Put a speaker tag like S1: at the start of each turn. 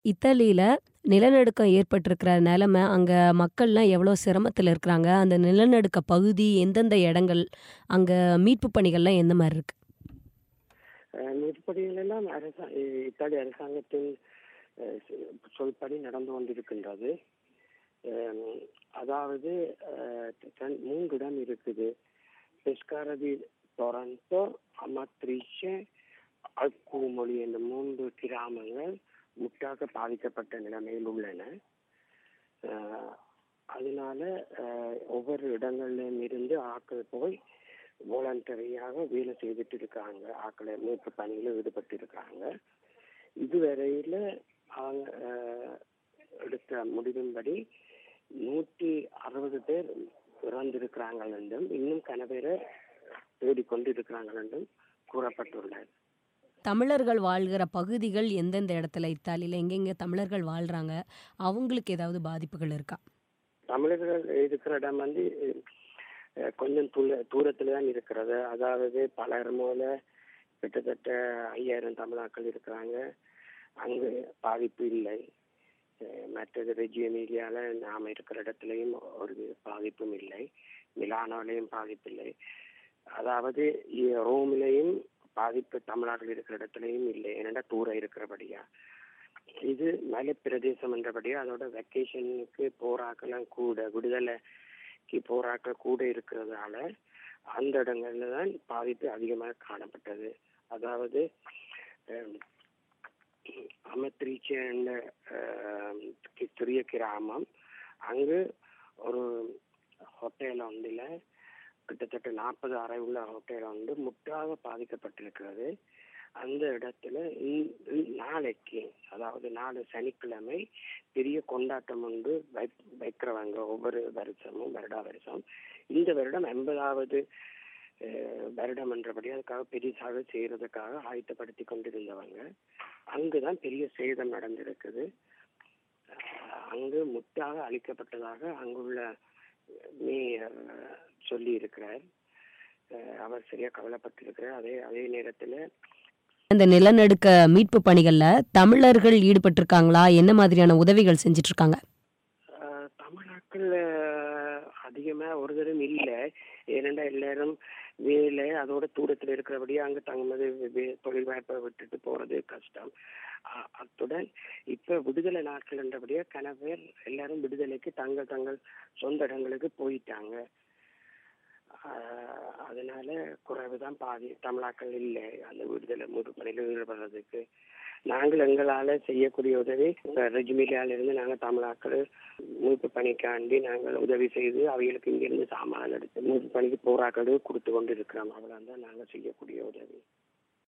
S1: இத்தாலியில நிலநடுக்கம் ஏற்பட்டிருக்கிற நிலைமை, அங்க மக்கள்லாம் எவ்வளோ சிரமத்தில இருக்கிறாங்க? அந்த நிலநடுக்க பகுதி எந்தெந்த இடங்கள்? அங்க மீட்பு பணிகள்லாம் எந்த மாரி இருக்கு?
S2: அ மீட்புப்பணிகள் எல்லாம் அரசா இ இத்தாலி அரசாங்கத்தின் அ சொ சொல்படி நடந்து கொண்டிருக்கின்றது. அம் அதாவது அ தன் 3 இடம் இருக்குது. பெஸ்காரா டி டொரன்டோ, அமாத்ரிச்சே, அல்கூமொழி என்ற 3 கிராமங்கள் முற்றாக பாதிக்கப்பட்ட நிலைமையில் உள்ளன. அ அதனால அ ஒவ்வொரு இடங்கள்லயும் இருந்து ஆட்கள் போய் வாலண்டரியாக வேலை செய்துட்டு இருக்காங்க. ஆட்கள மீட்பு பணியில ஈடுபட்டு இருக்காங்க. இதுவரையில அவங்க அ எடுத்த முடிவின்படி 160 பேர் இறந்திருக்கிறார்கள் என்றும், இன்னும் கன பேர தேடிக்கொண்டு இருக்கிறார்கள் என்றும் கூறப்பட்டுள்ளது.
S1: தமிழர்கள் வாழ்கிற பகுதிகள் எந்தெந்த இடத்துல இத்தாலியில எங்கெங்க தமிழர்கள் வாழ்றாங்க? அவங்களுக்கு ஏதாவது பாதிப்புகள் இருக்கா?
S2: தமிழர்கள் இருக்கிற இடம் வந்து அ கொஞ்சம் துல தூரத்தில தான் இருக்கிறது. அதாவது பலர்மோல கிட்டத்தட்ட 5000 தமிழாக்கள் இருக்கிறாங்க. அங்கு பாதிப்பு இல்லை. அ மற்றது ரெஜ்ஜி எமிலியால நாம இருக்கிற இடத்துலயும் ஒரு பாதிப்பும் இல்லை. மிலானோலயும் பாதிப்பில்லை. அதாவது இ ரோமிலேயும் பாதிப்பு தமிழர்கள் இருக்கிற இடத்துலயும் இல்லை. ஏனென்றா தூரம் இருக்கிறபடியா. இது மலைப்பிரதேசம் என்றபடியா அதோட வெக்கேஷனுக்கு போற ஆட்கள்லாம் கூட, விடுதலைக்கு போற ஆட்கள் கூட இருக்கிறதால, அந்த இடங்கள்ல தான் பாதிப்பு அதிகமாக காணப்பட்டது. அதாவது அ அமத்ரிச்சே என்ற அ சிறிய கிராமம். அங்கு ஒரு ஹோட்டல் ஒன்றில கிட்டத்தட்ட 40 அறை உள்ள ஹோட்டல் ஒன்று முற்றாக பாதிக்கப்பட்டிருக்கிறது. அந்த இடத்துல இன் இன் நாளைக்கு அதாவது நாளை சனிக்கிழமை பெரிய கொண்டாட்டம் ஒன்று வைப் வைக்கிறவங்க ஒவ்வொரு வருஷமும் வருடா வருஷம். இந்த வருடம் 80வது அ வருடம் என்றபடி அதுக்காக பெரிசாக செய்றதுக்காக ஆயத்தப்படுத்திக் கொண்டிருந்தவங்க. அங்கு தான் பெரிய சேதம் நடந்திருக்குது. அ அங்கு முற்றாக அழிக்கப்பட்டதாக அங்குள்ள மேயர் சொல்லி இருக்கிறார். அ அவர் சரியா கவலைப்பட்டிருக்கிறார். அதே அதே நேரத்தில
S1: இந்த நிலநடுக்க மீட்பு பணிகள்ல தமிழர்கள் ஈடுபட்டிருக்காங்களா? என்ன மாதிரியான உதவிகள் செஞ்சுட்டு இருக்காங்க?
S2: அ தமிழாக்கள் அதிகமா ஒரு தரம் இல்ல. ஏனென்றா எல்லாரும் வேலை அதோட தூரத்தில இருக்கிறபடியா அங்க தங்குவது வே தொழில் வாய்ப்ப விட்டுட்டு போறது கஷ்டம். அ அத்துடன் இப்ப விடுதலை நாட்கள் என்றபடியா கன பேர் எல்லாரும் விடுதலைக்கு தங்கள் தங்கள் சொந்த இடங்களுக்கு போயிட்டாங்க. அ அதனால குறைவுதான் பாதி தமிழாக்கள் இல்ல. அந்த விடுதலை மீட்பு பணியில ஈடுபடுறதுக்கு. நாங்கள் எங்களால செய்யக்கூடிய உதவி ரெஜ்ஜி எமிலியால இருந்து நாங்க தமிழாக்கள் மீட்பு பணிக்காண்டி நாங்கள் உதவி செய்து அவைகளுக்கு இங்கிருந்து சாமான் எடுத்து மீட்பு பணிக்கு போற ஆட்களுக்கு குடுத்து கொண்டு இருக்கிறோம். அவ்வளவுதான் நாங்க செய்யக்கூடிய உதவி.